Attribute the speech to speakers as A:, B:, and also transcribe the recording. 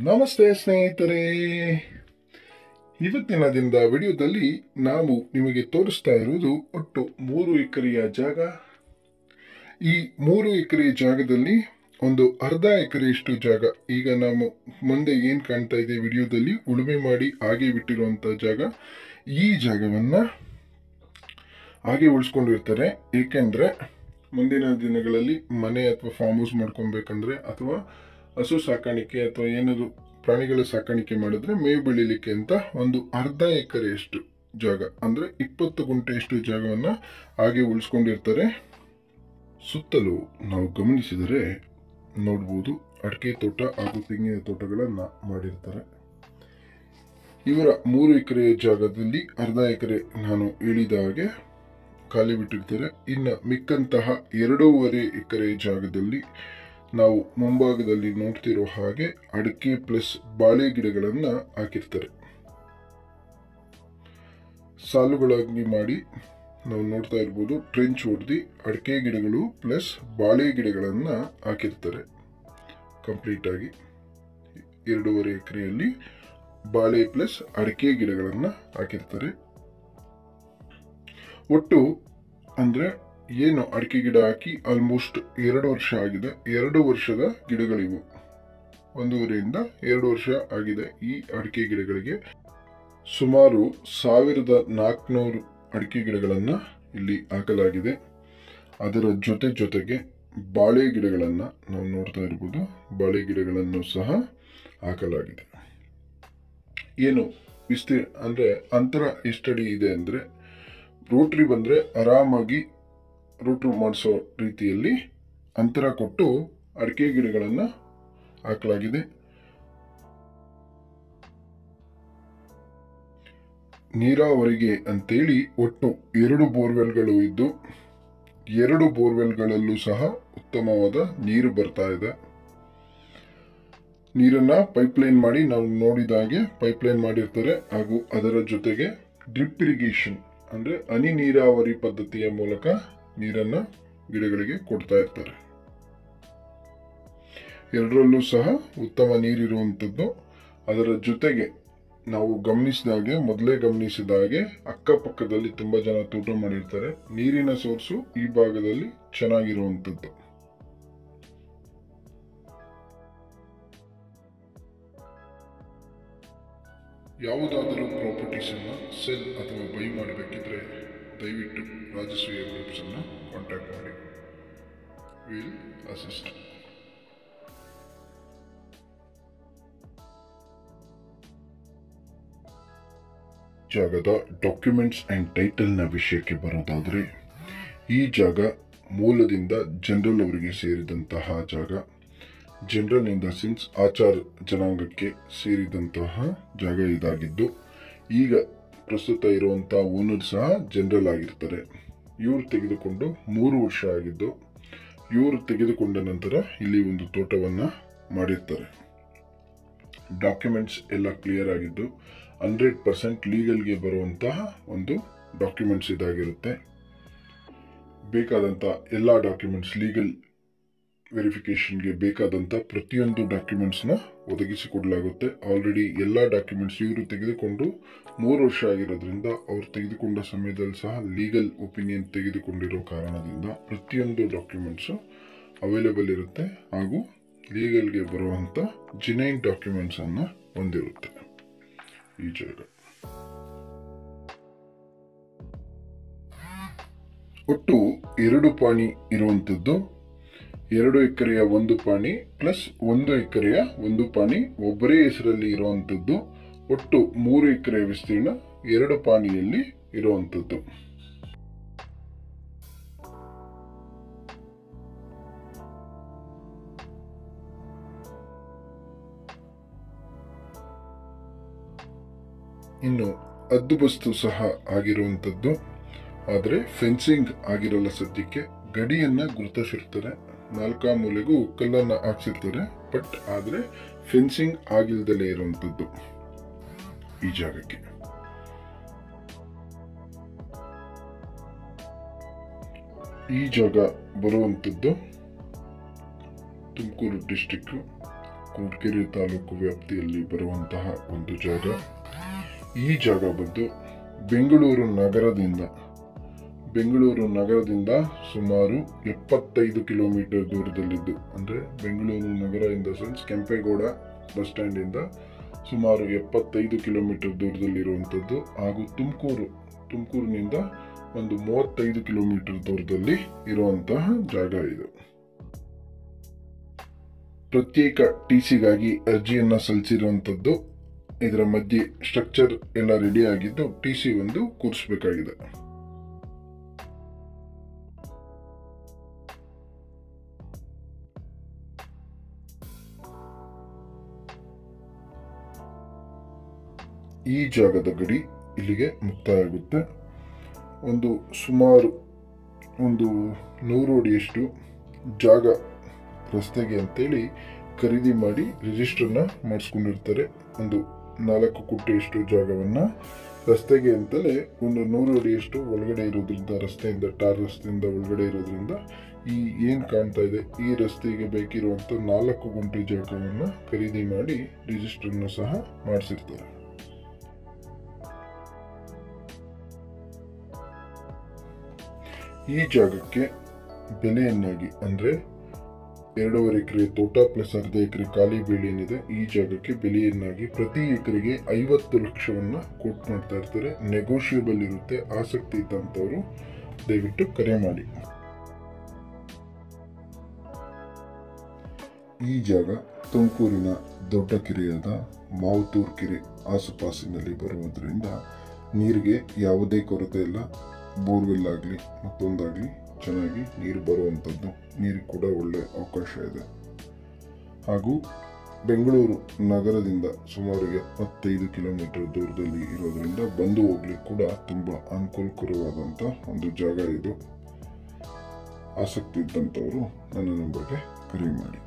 A: ನಮಸ್ತೆ ಸ್ನೇಹಿತರೆ ಇವತ್ತಿನ ದಿನದ ವಿಡಿಯೋದಲ್ಲಿ ನಾವು ನಿಮಗೆ ತೋರಿಸ್ತಾ ಇರುವುದು ಒಟ್ಟು ಮೂರು ಎಕರೆಯ ಜಾಗ ಈ ಮೂರು ಎಕರೆ ಜಾಗದಲ್ಲಿ ಒಂದು ಅರ್ಧ ಎಕರೆಯಷ್ಟು ಜಾಗ ಈಗ ನಾವು ಮುಂದೆ ಏನು ಕಾಣ್ತಾ ಇದೆ ವಿಡಿಯೋದಲ್ಲಿ ಉಳುಮೆ ಮಾಡಿ ಹಾಗೆ ಬಿಟ್ಟಿರುವಂಥ ಜಾಗ ಈ ಜಾಗವನ್ನು ಹಾಗೆ ಉಳಿಸ್ಕೊಂಡಿರ್ತಾರೆ ಏಕೆಂದರೆ ಮುಂದಿನ ದಿನಗಳಲ್ಲಿ ಮನೆ ಅಥವಾ ಫಾರ್ಮ್ ಹೌಸ್ ಮಾಡ್ಕೊಬೇಕಂದ್ರೆ ಅಥವಾ ಹಸು ಸಾಕಾಣಿಕೆ ಅಥವಾ ಏನಾದರೂ ಪ್ರಾಣಿಗಳ ಸಾಕಾಣಿಕೆ ಮಾಡಿದ್ರೆ ಮೇವು ಬೆಳಿಲಿಕ್ಕೆ ಅಂತ ಒಂದು ಅರ್ಧ ಎಕರೆಯಷ್ಟು ಜಾಗ ಅಂದರೆ ಇಪ್ಪತ್ತು ಗುಂಟೆಯಷ್ಟು ಜಾಗವನ್ನು ಹಾಗೆ ಉಳಿಸ್ಕೊಂಡಿರ್ತಾರೆ ಸುತ್ತಲೂ ನಾವು ಗಮನಿಸಿದರೆ ನೋಡ್ಬೋದು ಅಡಿಕೆ ತೋಟ ಹಾಗೂ ತೆಂಗಿನ ತೋಟಗಳನ್ನು ಮಾಡಿರ್ತಾರೆ ಇವರ ಮೂರು ಎಕರೆಯ ಜಾಗದಲ್ಲಿ ಅರ್ಧ ಎಕರೆ ನಾನು ಹೇಳಿದ ಹಾಗೆ ಖಾಲಿ ಬಿಟ್ಟಿರ್ತಾರೆ ಇನ್ನು ಮಿಕ್ಕಂತಹ ಎರಡೂವರೆ ಎಕರೆ ಜಾಗದಲ್ಲಿ ನಾವು ಮುಂಭಾಗದಲ್ಲಿ ನೋಡ್ತಿರೋ ಹಾಗೆ ಅಡಿಕೆ ಪ್ಲಸ್ ಬಾಳೆ ಗಿಡಗಳನ್ನು ಹಾಕಿರ್ತಾರೆ ಸಾಲುಗಳಾಗಿ ಮಾಡಿ ನಾವು ನೋಡ್ತಾ ಇರ್ಬೋದು ಟ್ರೆಂಚ್ ಹೊಡೆದು ಅಡಿಕೆ ಗಿಡಗಳು ಪ್ಲಸ್ ಬಾಳೆ ಗಿಡಗಳನ್ನು ಹಾಕಿರ್ತಾರೆ ಕಂಪ್ಲೀಟ್ ಆಗಿ ಎರಡೂವರೆ ಎಕರೆಯಲ್ಲಿ ಬಾಳೆ ಪ್ಲಸ್ ಅಡಿಕೆ ಗಿಡಗಳನ್ನು ಹಾಕಿರ್ತಾರೆ ಒಟ್ಟು ಅಂದರೆ ಏನು ಅಡಿಕೆ ಗಿಡ ಹಾಕಿ ಆಲ್ಮೋಸ್ಟ್ ಎರಡು ವರ್ಷ ಆಗಿದೆ ಎರಡು ವರ್ಷದ ಗಿಡಗಳಿವು ಒಂದೂವರೆಯಿಂದ ಎರಡು ವರ್ಷ ಆಗಿದೆ ಈ ಅಡಿಕೆ ಗಿಡಗಳಿಗೆ ಸುಮಾರು ಸಾವಿರದ ನಾಲ್ಕುನೂರು ಅಡಿಕೆ ಗಿಡಗಳನ್ನು ಇಲ್ಲಿ ಹಾಕಲಾಗಿದೆ ಅದರ ಜೊತೆ ಜೊತೆಗೆ ಬಾಳೆ ಗಿಡಗಳನ್ನು ನಾವು ನೋಡ್ತಾ ಇರ್ಬೋದು ಬಾಳೆ ಗಿಡಗಳನ್ನು ಸಹ ಹಾಕಲಾಗಿದೆ ಏನು ವಿಸ್ತೀರ್ ಅಂದರೆ ಅಂತರ ಎಷ್ಟಡಿ ಇದೆ ಅಂದರೆ ರೋಟ್ರಿ ಬಂದರೆ ಆರಾಮಾಗಿ ರೂಟು ಮಾಡಿಸೋ ರೀತಿಯಲ್ಲಿ ಅಂತರ ಕೊಟ್ಟು ಅಡಿಕೆ ಗಿಡಗಳನ್ನು ಹಾಕಲಾಗಿದೆ ನೀರಾವರಿಗೆ ಅಂತೇಳಿ ಒಟ್ಟು ಎರಡು ಬೋರ್ವೆಲ್ಗಳು ಇದ್ದು ಎರಡು ಬೋರ್ವೆಲ್ಗಳಲ್ಲೂ ಸಹ ಉತ್ತಮವಾದ ನೀರು ಬರ್ತಾ ಇದೆ ನೀರನ್ನ ಪೈಪ್ಲೈನ್ ಮಾಡಿ ನಾವು ನೋಡಿದ ಹಾಗೆ ಪೈಪ್ಲೈನ್ ಮಾಡಿರ್ತಾರೆ ಹಾಗೂ ಅದರ ಜೊತೆಗೆ ಡ್ರಿಪ್ ಇರಿಗೇಷನ್ ಅಂದರೆ ಹನಿ ನೀರಾವರಿ ಪದ್ಧತಿಯ ಮೂಲಕ ನೀರನ್ನು ಗಿಡಗಳಿಗೆ ಕೊಡ್ತಾ ಇರ್ತಾರೆ ಎರಡರಲ್ಲೂ ಸಹ ಉತ್ತಮ ನೀರಿರುವಂಥದ್ದು ಅದರ ಜೊತೆಗೆ ನಾವು ಗಮನಿಸಿದ ಹಾಗೆ ಮೊದಲೇ ಗಮನಿಸಿದ ಹಾಗೆ ಅಕ್ಕಪಕ್ಕದಲ್ಲಿ ತುಂಬ ಜನ ತೋಟ ಮಾಡಿರ್ತಾರೆ ನೀರಿನ ಸೋರ್ಸು ಈ ಭಾಗದಲ್ಲಿ ಚೆನ್ನಾಗಿರುವಂಥದ್ದು ಯಾವುದಾದರೂ ಪ್ರಾಪರ್ಟೀಸನ್ನು ಸೆಲ್ ಅಥವಾ ಬೈ ಮಾಡಬೇಕಿದ್ರೆ ದಯವಿಟ್ಟು ರಾಜಶ್ರೀಯ ಗ್ರೂಪ್ಸನ್ನು ಕಾಂಟ್ಯಾಕ್ಟ್ ಮಾಡಿ ವಿಲ್ ಅಸಿಸ್ಟ್ ಜಾಗದ ಡಾಕ್ಯುಮೆಂಟ್ಸ್ ಆ್ಯಂಡ್ ಟೈಟಲ್ನ ವಿಷಯಕ್ಕೆ ಬರೋದಾದರೆ ಈ ಜಾಗ ಮೂಲದಿಂದ ಜನರಲ್ ಅವರಿಗೆ ಸೇರಿದಂತಹ ಜಾಗ ಜನರಲ್ ಇನ್ ದ ಸೆನ್ಸ್ ಆಚಾರ ಜನಾಂಗಕ್ಕೆ ಸೇರಿದಂತಹ ಜಾಗ ಇದಾಗಿದ್ದು ಈಗ ಪ್ರಸ್ತುತ ಇರುವಂಥ ಓನರ್ ಸಹ ಜನರಲ್ ಆಗಿರ್ತಾರೆ ಇವರು ತೆಗೆದುಕೊಂಡು ಮೂರು ವರ್ಷ ಆಗಿದ್ದು ಇವರು ತೆಗೆದುಕೊಂಡ ನಂತರ ಇಲ್ಲಿ ಒಂದು ತೋಟವನ್ನು ಮಾಡಿರ್ತಾರೆ ಡಾಕ್ಯುಮೆಂಟ್ಸ್ ಎಲ್ಲ ಕ್ಲಿಯರ್ ಆಗಿದ್ದು ಹಂಡ್ರೆಡ್ ಪರ್ಸೆಂಟ್ ಲೀಗಲ್ಗೆ ಬರುವಂತಹ ಒಂದು ಡಾಕ್ಯುಮೆಂಟ್ಸ್ ಇದಾಗಿರುತ್ತೆ ಬೇಕಾದಂಥ ಎಲ್ಲ ಡಾಕ್ಯುಮೆಂಟ್ಸ್ ಲೀಗಲ್ ವೆರಿಫಿಕೇಷನ್ಗೆ ಬೇಕಾದಂಥ ಪ್ರತಿಯೊಂದು ಡಾಕ್ಯುಮೆಂಟ್ಸ್ನ ಒದಗಿಸಿಕೊಡಲಾಗುತ್ತೆ ಆಲ್ರೆಡಿ ಎಲ್ಲ ಡಾಕ್ಯುಮೆಂಟ್ಸ್ ಇವರು ತೆಗೆದುಕೊಂಡು ಮೂರು ವರ್ಷ ಆಗಿರೋದ್ರಿಂದ ಅವ್ರು ತೆಗೆದುಕೊಂಡ ಸಮಯದಲ್ಲಿ ಸಹ ಲೀಗಲ್ ಒಪಿನಿಯನ್ ತೆಗೆದುಕೊಂಡಿರೋ ಕಾರಣದಿಂದ ಪ್ರತಿಯೊಂದು ಡಾಕ್ಯುಮೆಂಟ್ಸು ಅವೈಲೇಬಲ್ ಇರುತ್ತೆ ಹಾಗೂ ಲೀಗಲ್ಗೆ ಬರುವಂಥ ಜಿನೈನ್ ಡಾಕ್ಯುಮೆಂಟ್ಸನ್ನು ಹೊಂದಿರುತ್ತೆ ಈ ಜಾಗ ಒಟ್ಟು ಎರಡು ಪಾಣಿ ಇರುವಂಥದ್ದು ಎರಡು ಎಕರೆಯ ಒಂದು ಪಾಣಿ ಪ್ಲಸ್ ಒಂದು ಎಕರೆಯ ಒಂದು ಪಾಣಿ ಒಬ್ಬರೇ ಹೆಸರಲ್ಲಿ ಇರುವಂಥದ್ದು ಒಟ್ಟು ಮೂರು ಎಕರೆ ವಿಸ್ತೀರ್ಣ ಎರಡು ಪಾಣಿಯಲ್ಲಿ ಇರುವಂಥದ್ದು ಇನ್ನು ಹದ್ದುಬಸ್ತು ಸಹ ಆಗಿರುವಂಥದ್ದು ಆದರೆ ಫೆನ್ಸಿಂಗ್ ಆಗಿರಲ್ಲ ಸದ್ಯಕ್ಕೆ ಗಡಿಯನ್ನ ಗುರುತಿಸಿರ್ತಾರೆ ನಾಲ್ಕಾ ಮೂಲೆಗೂ ಕಲ್ಲನ್ನ ಹಾಕ್ಸಿರ್ತಾರೆ ಬಟ್ ಆದರೆ ಫೆನ್ಸಿಂಗ್ ಆಗಿಲ್ದಲೇ ಇರುವಂಥದ್ದು ಈ ಜಾಗಕ್ಕೆ ಈ ಜಾಗ ಬರುವಂಥದ್ದು ತುಮಕೂರು ಡಿಸ್ಟಿಕ್ ಕೂಡ್ಗೆರೆ ತಾಲೂಕು ವ್ಯಾಪ್ತಿಯಲ್ಲಿ ಬರುವಂತಹ ಒಂದು ಜಾಗ ಈ ಜಾಗ ಬಂದು ಬೆಂಗಳೂರು ನಗರದಿಂದ ಬೆಂಗಳೂರು ನಗರದಿಂದ ಸುಮಾರು ಎಪ್ಪತ್ತೈದು ಕಿಲೋಮೀಟರ್ ದೂರದಲ್ಲಿದ್ದು ಅಂದರೆ ಬೆಂಗಳೂರು ನಗರ in the sense Kempegowda bus ಸ್ಟ್ಯಾಂಡಿಂದ ಸುಮಾರು ಎಪ್ಪತ್ತೈದು ಕಿಲೋಮೀಟರ್ ದೂರದಲ್ಲಿರುವಂಥದ್ದು ಹಾಗೂ ತುಮಕೂರು ತುಮಕೂರಿನಿಂದ ಒಂದು ಮೂವತ್ತೈದು ಕಿಲೋಮೀಟರ್ ದೂರದಲ್ಲಿ ಇರುವಂತಹ ಜಾಗ ಇದು ಪ್ರತ್ಯೇಕ ಟಿ ಸಿಗಾಗಿ ಅರ್ಜಿಯನ್ನು ಸಲ್ಲಿಸಿರುವಂಥದ್ದು ಇದರ ಮಧ್ಯೆ ಸ್ಟ್ರಕ್ಚರ್ ಎಲ್ಲ ರೆಡಿ ಆಗಿದ್ದು ಟಿ ಸಿ ಒಂದು ಕೂರಿಸಬೇಕಾಗಿದೆ ಈ ಜಾಗದ ಗಡಿ ಇಲ್ಲಿಗೆ ಮುಕ್ತಾಯ ಆಗುತ್ತೆ ಒಂದು ಸುಮಾರು ಒಂದು ನೂರು ಅಡಿಯಷ್ಟು ಜಾಗ ರಸ್ತೆಗೆ ಅಂತೇಳಿ ಖರೀದಿ ಮಾಡಿ ರಿಜಿಸ್ಟರ್ನ ಮಾಡಿಸ್ಕೊಂಡಿರ್ತಾರೆ ಒಂದು ನಾಲ್ಕು ಕುಟ್ಟೆಯಷ್ಟು ಜಾಗವನ್ನು ರಸ್ತೆಗೆ ಅಂತಲೇ ಒಂದು ನೂರು ಅಡಿಯಷ್ಟು ಒಳಗಡೆ ಇರೋದ್ರಿಂದ ರಸ್ತೆಯಿಂದ ಟಾರ್ ರಸ್ತೆಯಿಂದ ಒಳಗಡೆ ಇರೋದ್ರಿಂದ ಈ ಏನು ಕಾಣ್ತಾ ಇದೆ ಈ ರಸ್ತೆಗೆ ಬೇಕಿರುವಂಥ ನಾಲ್ಕು ಗುಂಟೆ ಜಾಗವನ್ನು ಖರೀದಿ ಮಾಡಿ ರಿಜಿಸ್ಟರ್ನ ಸಹ ಮಾಡಿಸಿರ್ತಾರೆ ಈ ಜಾಗಕ್ಕೆ ಬೆಲೆಯನ್ನಾಗಿ ಅಂದರೆ ಎರಡೂವರೆ ಎಕರೆ ತೋಟ ಪ್ಲಸ್ ಅರ್ಧ ಎಕರೆ ಖಾಲಿ ಬೆಳೆ ಏನಿದೆ ಈ ಜಾಗಕ್ಕೆ ಬೆಲೆಯನ್ನಾಗಿ ಪ್ರತಿ ಎಕರೆಗೆ ಐವತ್ತು ಲಕ್ಷವನ್ನು ಕೋಟ್ ಮಾಡ್ತಾ ಇರ್ತಾರೆ ನೆಗೋಷಿಯಬಲ್ ಇರುತ್ತೆ ಆಸಕ್ತಿ ಇದ್ದಂಥವರು ದಯವಿಟ್ಟು ಕರೆ ಮಾಡಿ ಈ ಜಾಗ ತುಮಕೂರಿನ ದೊಡ್ಡ ಕೆರೆಯಾದ ಮಾವುತೂರು ಕೆರೆ ಆಸುಪಾಸಿನಲ್ಲಿ ಬರುವುದರಿಂದ ನೀರಿಗೆ ಯಾವುದೇ ಕೊರತೆ ಇಲ್ಲ ಬೋರ್ವೆಲ್ ಆಗಲಿ ಮತ್ತೊಂದಾಗಲಿ ಚೆನ್ನಾಗಿ ನೀರು ಬರುವಂಥದ್ದು ನೀರಿಗೆ ಕೂಡ ಒಳ್ಳೆ ಅವಕಾಶ ಇದೆ ಹಾಗೂ ಬೆಂಗಳೂರು ನಗರದಿಂದ ಸುಮಾರು ಎಪ್ಪತ್ತೈದು ಕಿಲೋಮೀಟರ್ ದೂರದಲ್ಲಿ ಇರೋದರಿಂದ ಬಂದು ಹೋಗ್ಲಿಕ್ಕೆ ಕೂಡ ತುಂಬ ಅನುಕೂಲಕರವಾದಂಥ ಒಂದು ಜಾಗ ಇದು ಆಸಕ್ತಿ ಇದ್ದಂಥವರು ನನ್ನ ನಂಬರ್ಗೆ ಕರೆ ಮಾಡಿ